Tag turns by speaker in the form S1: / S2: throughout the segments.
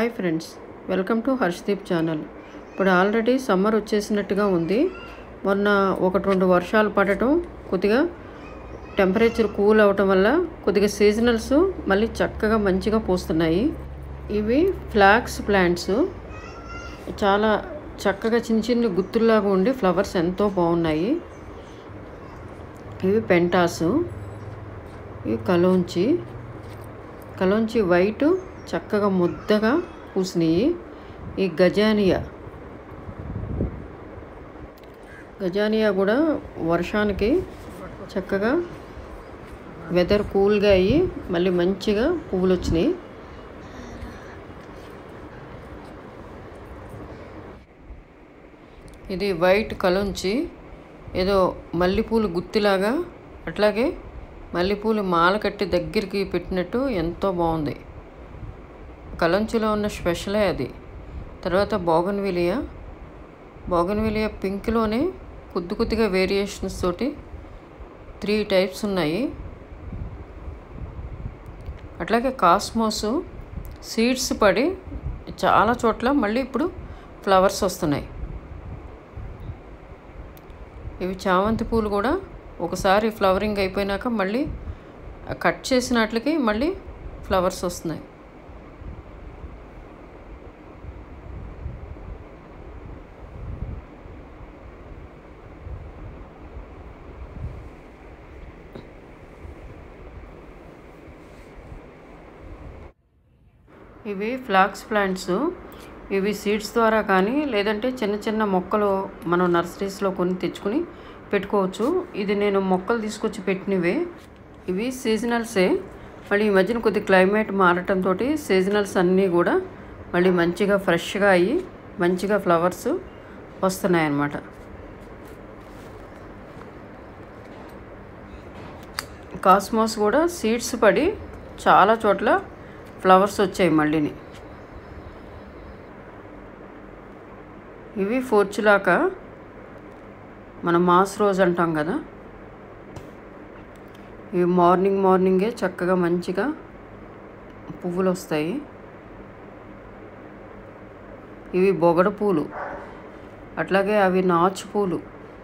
S1: hi friends welcome to Harshadeep channel ఇప్పుడు already summer వచ్చేసినట్టుగా ఉంది మొన్న ఒకటి రెండు వర్షాలు పడటం కొద్దిగా టెంపరేచర్ కూల్ అవటం వల్ల కొద్దిగా సీజనల్స్ మళ్ళీ చక్కగా మంచిగా పూస్తున్నాయి ఇవి ఫ్లాక్స్ ప్లాంట్స్ చాలా చక్కగా చిన్న చిన్న గుత్తుల్లాగా ఉండి ఫ్లవర్స్ ఎంతో బాగున్నాయి ఇవి పెంటాసు ఇవి కలోంచి కలోంచి వైట్ చక్కగా ముద్దగా పూసినాయి ఈ గజానియా గజానియా కూడా వర్షానికి చక్కగా వెదర్ కూల్గా అయ్యి మళ్ళీ మంచిగా పువ్వులు వచ్చినాయి ఇది వైట్ కలుంచి ఏదో మల్లెపూలు గుత్తిలాగా అట్లాగే మల్లెపూలు మాల కట్టి దగ్గరికి పెట్టినట్టు ఎంతో బాగుంది కలంచిలో ఉన్న స్పెషలే అది తర్వాత బోగన్విలియా బోగన్విలియా పింక్లోనే కొద్ది కొద్దిగా వేరియేషన్స్ తోటి త్రీ టైప్స్ ఉన్నాయి అట్లాగే కాస్మోస్ సీడ్స్ పడి చాలా చోట్ల మళ్ళీ ఇప్పుడు ఫ్లవర్స్ వస్తున్నాయి ఇవి చామంతి పూలు కూడా ఒకసారి ఫ్లవరింగ్ అయిపోయినాక మళ్ళీ కట్ చేసినట్లకి మళ్ళీ ఫ్లవర్స్ వస్తున్నాయి ఇవి ఫ్లాక్స్ ప్లాంట్స్ ఇవి సీడ్స్ ద్వారా కానీ లేదంటే చిన్న చిన్న మొక్కలు మనం నర్సరీస్లో కొని తెచ్చుకుని పెట్టుకోవచ్చు ఇది నేను మొక్కలు తీసుకొచ్చి పెట్టినవే ఇవి సీజనల్సే మళ్ళీ ఈ మధ్యన కొద్ది క్లైమేట్ మారటంతో సీజనల్స్ అన్నీ కూడా మళ్ళీ మంచిగా ఫ్రెష్గా అయ్యి మంచిగా ఫ్లవర్స్ వస్తున్నాయి అన్నమాట కాస్మోస్ కూడా సీడ్స్ పడి చాలా చోట్ల ఫ్లవర్స్ వచ్చాయి మళ్ళీని ఇవి ఫోర్చులాక మన మాస్ రోజ్ అంటాం కదా ఇవి మార్నింగ్ మార్నింగే చక్కగా మంచిగా పువ్వులు వస్తాయి ఇవి బొగడ పూలు అట్లాగే అవి నాచు పూలు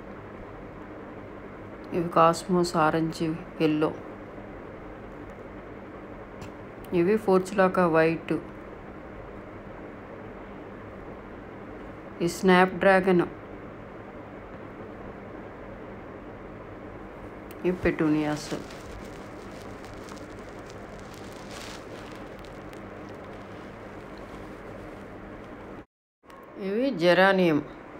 S1: ఇవి కాస్మోస్ ఆరెంజ్ ఎల్లో ఇవి ఫోర్చులాకా వైట్ ఈ స్నాప్ డ్రాగన్ ఇవి పెటూనియాస్ ఇవి జెరానియం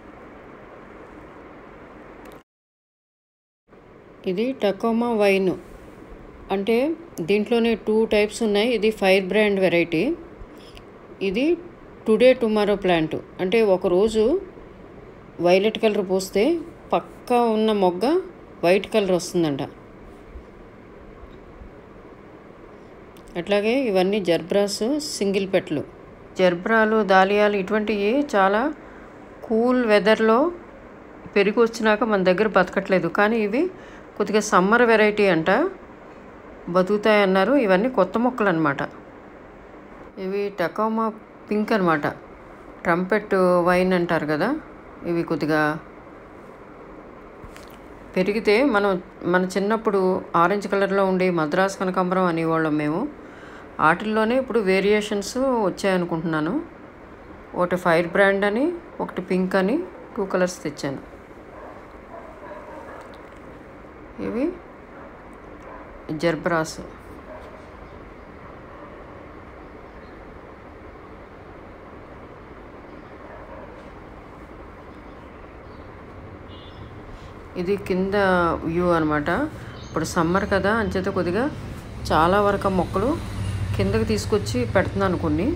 S1: ఇది టకోమా వైన్ అంటే దీంట్లోనే టూ టైప్స్ ఉన్నాయి ఇది ఫైర్ బ్రాండ్ వెరైటీ ఇది టుడే టుమారో ప్లాంట్ అంటే ఒకరోజు వైలెట్ కలర్ పోస్తే పక్కా ఉన్న మొగ్గ వైట్ కలర్ వస్తుందంట అట్లాగే ఇవన్నీ జర్బ్రాస్ సింగిల్ పెట్లు జర్బ్రాలు దాలియాలు ఇటువంటివి చాలా కూల్ వెదర్లో పెరిగి వచ్చినాక మన దగ్గర బతకట్లేదు కానీ ఇవి కొద్దిగా సమ్మర్ వెరైటీ అంట బతుకుతాయి అన్నారు ఇవన్నీ కొత్త మొక్కలు అనమాట ఇవి టకోమా పింక్ అనమాట ట్రంపెట్ వైన్ అంటారు కదా ఇవి కొద్దిగా పెరిగితే మనం మన చిన్నప్పుడు ఆరెంజ్ కలర్లో ఉండే మద్రాస్ కనకాంబరం అనేవాళ్ళం మేము వాటిల్లోనే ఇప్పుడు వేరియేషన్స్ వచ్చాయనుకుంటున్నాను ఒకటి ఫైర్ బ్రాండ్ అని ఒకటి పింక్ అని టూ కలర్స్ తెచ్చాను ఇవి జర్బ్రాస్ ఇది కింద వ్యూ అనమాట ఇప్పుడు సమ్మర్ కదా అంచేత కొద్దిగా చాలా వరకు మొక్కలు కిందకి తీసుకొచ్చి పెడుతున్నాను కొన్ని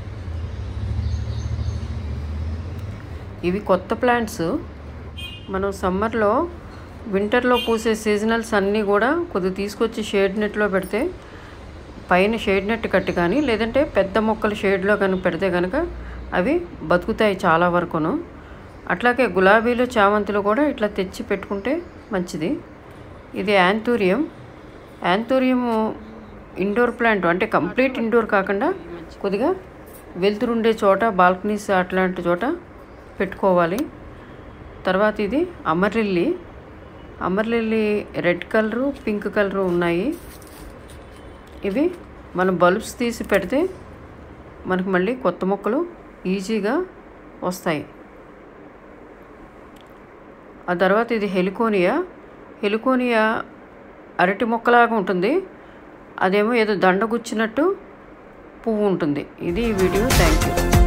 S1: ఇవి కొత్త ప్లాంట్స్ మనం సమ్మర్లో వింటర్లో పూసే సీజనల్స్ అన్నీ కూడా కొద్దిగా తీసుకొచ్చి షేడ్ నెట్లో పెడితే పైన షేడ్ నెట్ కట్టి కానీ లేదంటే పెద్ద మొక్కలు షేడ్లో కానీ పెడితే కనుక అవి బతుకుతాయి చాలా వరకును అట్లాగే గులాబీలు చామంతులు కూడా ఇట్లా తెచ్చి పెట్టుకుంటే మంచిది ఇది యాంతూరియం యాంతూరియం ఇండోర్ ప్లాంట్ అంటే కంప్లీట్ ఇండోర్ కాకుండా కొద్దిగా వెలుతురుండే చోట బాల్కనీస్ అట్లాంటి చోట పెట్టుకోవాలి తర్వాత ఇది amaryllis amaryllis red colour pink colour ఉన్నాయి ఇవి మనం బల్బ్స్ తీసి పెడితే మనకు మళ్ళీ కొత్త మొక్కలు ఈజీగా వస్తాయి ఆ తర్వాత ఇది హెలికోనియా హెలికోనియా అరటి మొక్కలాగా ఉంటుంది అదేమో ఏదో దండ గుచ్చినట్టు పువ్వు ఉంటుంది ఇది ఈ వీడియో థ్యాంక్ యూ